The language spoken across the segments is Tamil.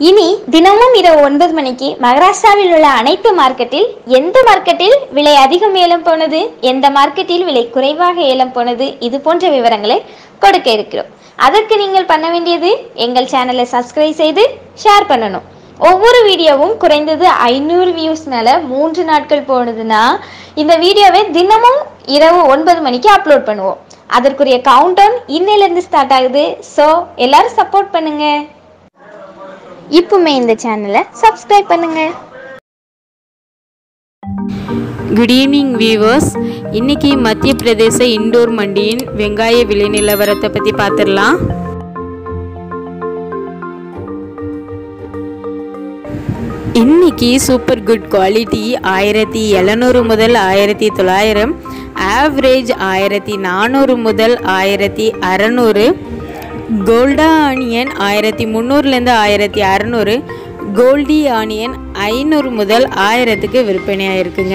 இனி தினமும் இரவு ஒன்பது மணிக்கு மகாராஷ்டிராவில் உள்ள அனைத்து மார்க்கெட்டில் எந்த மார்க்கெட்டில் விலை அதிகம் ஏலம் போனது எந்த மார்க்கெட்டில் விலை குறைவாக ஏலம் போனது இது போன்ற விவரங்களை கொடுக்க இருக்கிறோம் அதற்கு நீங்கள் பண்ண வேண்டியது எங்கள் சேனலை சப்ஸ்கிரைப் செய்து ஷேர் பண்ணணும் ஒவ்வொரு வீடியோவும் குறைந்தது ஐநூறு வியூஸ் மேல மூன்று நாட்கள் போனதுன்னா இந்த வீடியோவை தினமும் இரவு ஒன்பது மணிக்கு அப்லோட் பண்ணுவோம் அதற்குரிய கவுண்ட் டவுன் இன்னையிலேருந்து ஸ்டார்ட் ஆகுது ஸோ எல்லாரும் சப்போர்ட் பண்ணுங்க இப்பவுமே இந்த சேனலை சப்ஸ்கிரைப் பண்ணுங்க குட் ஈவினிங் வியூவர்ஸ் இன்னைக்கு மத்திய பிரதேச இண்டோர் மண்டியின் வெங்காய விலை நிலவரத்தை பற்றி பார்த்துடலாம் இன்னைக்கு சூப்பர் குட் குவாலிட்டி ஆயிரத்தி எழுநூறு முதல் ஆயிரத்தி தொள்ளாயிரம் ஆவரேஜ் ஆயிரத்தி நானூறு முதல் ஆயிரத்தி அறநூறு கோல்டா ஆனியன் ஆயிரத்தி முந்நூறுலேருந்து ஆயிரத்தி அறநூறு கோல்டி ஆனியன் ஐநூறு முதல் ஆயிரத்துக்கு விற்பனையாக இருக்குங்க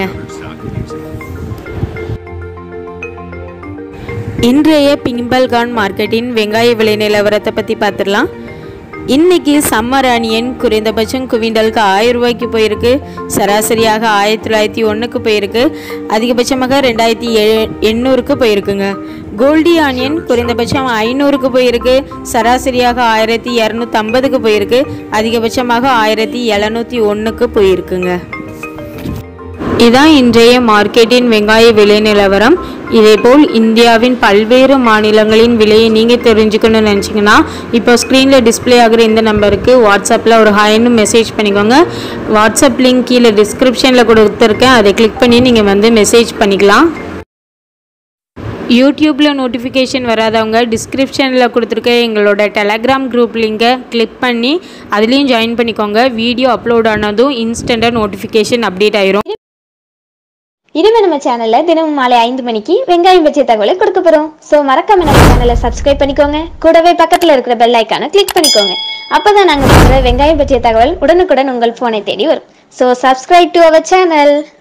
இன்றைய பிம்பல்கான் மார்க்கெட்டின் வெங்காய விலை நிலவரத்தை பற்றி பார்த்துடலாம் இன்னைக்கு சம்மர் ஆனியன் குறைந்தபட்சம் குவிண்டலுக்கு ஆயிரம் ரூபாய்க்கு போயிருக்கு சராசரியாக ஆயிரத்தி தொள்ளாயிரத்தி ஒன்றுக்கு போயிருக்கு அதிகபட்சமாக ரெண்டாயிரத்தி எ எண்ணூறுக்கு போயிருக்குங்க கோல்டி ஆனியன் குறைந்தபட்சம் ஐநூறுக்கு போயிருக்கு சராசரியாக ஆயிரத்தி இரநூத்தம்பதுக்கு போயிருக்கு அதிகபட்சமாக ஆயிரத்தி எழுநூற்றி ஒன்றுக்கு போயிருக்குங்க இதான் இன்றைய மார்க்கெட்டின் வெங்காய விலை நிலவரம் இதேபோல் இந்தியாவின் பல்வேறு மாநிலங்களின் விலையை நீங்கள் தெரிஞ்சுக்கணும்னு நினச்சிங்கன்னா இப்போ ஸ்க்ரீனில் டிஸ்ப்ளே ஆகிற இந்த நம்பருக்கு வாட்ஸ்அப்பில் ஒரு ஹாய்னு மெசேஜ் பண்ணிக்கோங்க வாட்ஸ்அப் லிங்க் கீழே டிஸ்கிரிப்ஷனில் கொடுத்துருக்கேன் அதை கிளிக் பண்ணி நீங்கள் வந்து மெசேஜ் பண்ணிக்கலாம் யூடியூப்பில் நோட்டிஃபிகேஷன் வராதவங்க டிஸ்கிரிப்ஷனில் கொடுத்துருக்க எங்களோட டெலகிராம் குரூப் லிங்கை கிளிக் பண்ணி அதுலேயும் ஜாயின் பண்ணிக்கோங்க வீடியோ அப்லோட் ஆனதும் இன்ஸ்டண்ட்டாக நோட்டிஃபிகேஷன் அப்டேட் ஆயிரும் இனிமே நம்ம சேனல்ல தினமும் மாலை ஐந்து மணிக்கு வெங்காயம் பற்றிய தகவலை கொடுக்க போறோம் ஸோ மறக்காம நம்ம சேனலை சப்ஸ்கிரைப் பண்ணிக்கோங்க கூடவே பக்கத்துல இருக்கிற பெல் ஐக்கானை கிளிக் பண்ணிக்கோங்க அப்பதான் நாங்க போடுற வெங்காயம் பற்றிய தகவல் உடனுக்குடன் உங்கள் போனை தேடி வரும் so subscribe to our channel